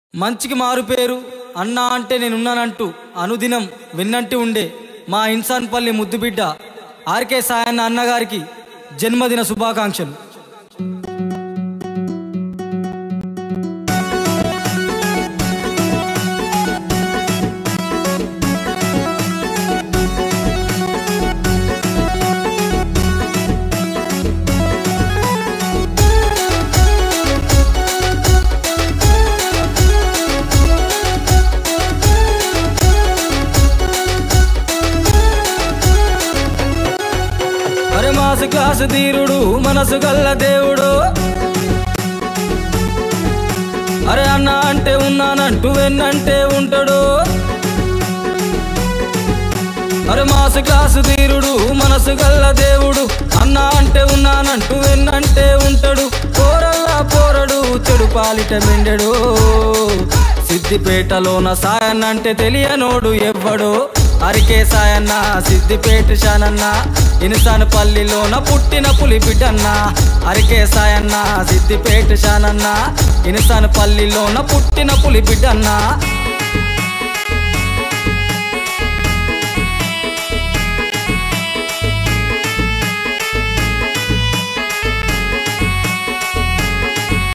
మంచికి మారు పేరు అన్నా అంటే నేనున్నానంటూ అనుదినం విన్నంటి ఉండే మా ఇన్సాన్పల్లి ముద్దుబిడ్డ ఆర్కే సాయన్న అన్నగారికి జన్మదిన శుభాకాంక్షలు అరే మాసు క్లాసు తీరుడు మనసు గల్ల దేవుడు అరే అన్న అంటే ఉన్నానంటూ వెన్నంటే ఉంటాడు అరే మాసు క్లాసు తీరుడు మనసు గల్ల దేవుడు అన్న అంటే ఉన్నానంటూ వెన్నంటే ఉంటాడు పోరల్లా పోరడు చెడు పాలిట మెండెడు సిద్దిపేటలోన సాయన్న అంటే తెలియనోడు ఎవ్వడు అరికే సాయన్న సిద్దిపేట శానన్న ఇన్సాన్ పల్లిలోన పుట్టిన పులి బిడ్డన్న అరికే సాయన్న సిద్దిపేట శానన్న ఇన్సాన్ పల్లిలోన పుట్టిన పులి బిడ్డన్న